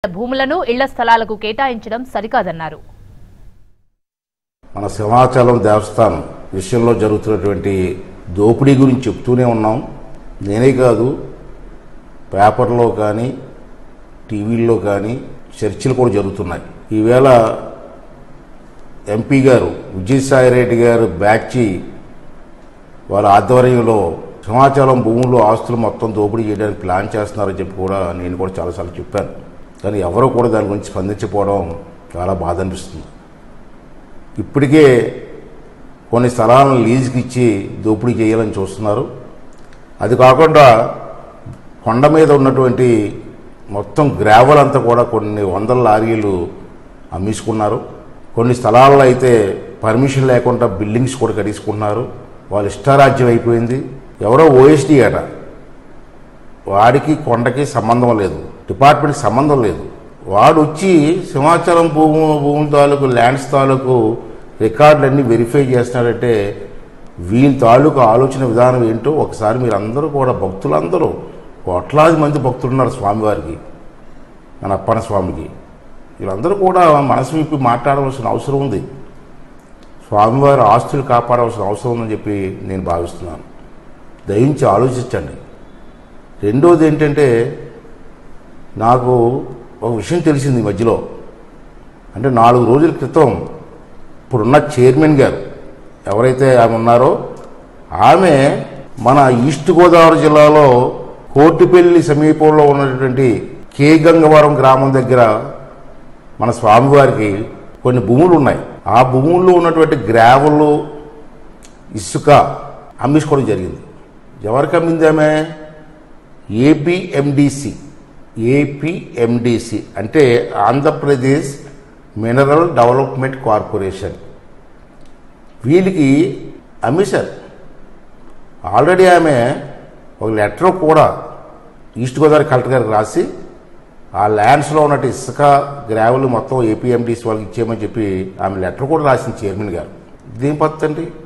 భూములను ఇళ్ల స్థలాలకు కేటాయించడం సరికాదన్నారు మన సింహాచలం దేవస్థానం విషయంలో జరుగుతున్నటువంటి దోపిడీ గురించి చెప్తూనే ఉన్నాం నేనే కాదు పేపర్లో కానీ టీవీల్లో కానీ చర్చలు కూడా జరుగుతున్నాయి ఈవేళ ఎంపీ గారు విజయసాయిరెడ్డి గారు బ్యాచి వారి ఆధ్వర్యంలో సింహాచలం భూములు ఆస్తులు మొత్తం దోపిడీ చేయడానికి ప్లాన్ చేస్తున్నారని చెప్పి కూడా నేను కూడా చాలాసార్లు చెప్పాను కానీ ఎవరో కూడా దాని గురించి స్పందించకపోవడం చాలా బాధ అనిపిస్తుంది ఇప్పటికే కొన్ని స్థలాలను లీజుకి ఇచ్చి దోపిడీ చేయాలని చూస్తున్నారు అది కాకుండా కొండ మీద ఉన్నటువంటి మొత్తం గ్రావెల్ అంతా కూడా కొన్ని వందల లారీలు అమ్మేసుకున్నారు కొన్ని స్థలాల్లో అయితే పర్మిషన్ లేకుండా బిల్డింగ్స్ కూడా కట్టించుకుంటున్నారు వాళ్ళ ఇష్టారాజ్యం అయిపోయింది ఎవరో ఓఎస్డీ అట వాడికి కొండకి సంబంధం లేదు డిపార్ట్మెంట్కి సంబంధం లేదు వాడు వచ్చి సింహాచలం భూము భూముల తాలూకు ల్యాండ్స్ తాలూకు రికార్డులన్నీ వెరిఫై చేస్తున్నాడంటే వీళ్ళ తాలూకు ఆలోచన విధానం ఏంటో ఒకసారి మీరు అందరూ కూడా భక్తులందరూ కోట్లాది మంది భక్తులు ఉన్నారు స్వామివారికి మన అప్పన స్వామికి వీళ్ళందరూ కూడా మనసు విప్పి మాట్లాడవలసిన అవసరం ఉంది స్వామివారి ఆస్తులు కాపాడవలసిన అవసరం ఉందని చెప్పి నేను భావిస్తున్నాను దయించి ఆలోచించండి రెండోది ఏంటంటే నాకు ఒక విషయం తెలిసింది ఈ మధ్యలో అంటే నాలుగు రోజుల క్రితం ఇప్పుడున్న చైర్మన్ గారు ఎవరైతే ఆమె ఉన్నారో ఆమె మన ఈస్ట్ గోదావరి జిల్లాలో కోటిపల్లి సమీపంలో ఉన్నటువంటి కే గంగవరం గ్రామం దగ్గర మన స్వామివారికి కొన్ని భూములు ఉన్నాయి ఆ భూముల్లో ఉన్నటువంటి గ్రావెల్ ఇసుక అమ్మేసుకోవడం జరిగింది ఎవరికి అమ్మింది ఆమె ఏపీఎండిసి ఏపీఎండిసి అంటే ఆంధ్రప్రదేశ్ మినరల్ డెవలప్మెంట్ కార్పొరేషన్ వీళ్ళకి అమ్మేశారు ఆల్రెడీ ఆమె ఒక లెటర్ కూడా ఈస్ట్ గోదావరి కలెక్టర్ గారికి రాసి ఆ ల్యాండ్స్లో ఉన్నట్టు ఇసుక గ్రావెల్ మొత్తం ఏపీఎండిసి వాళ్ళకి ఇచ్చేయమని చెప్పి ఆమె లెటర్ కూడా రాసింది చైర్మన్ గారు ఇదేం పద్ధతి అండి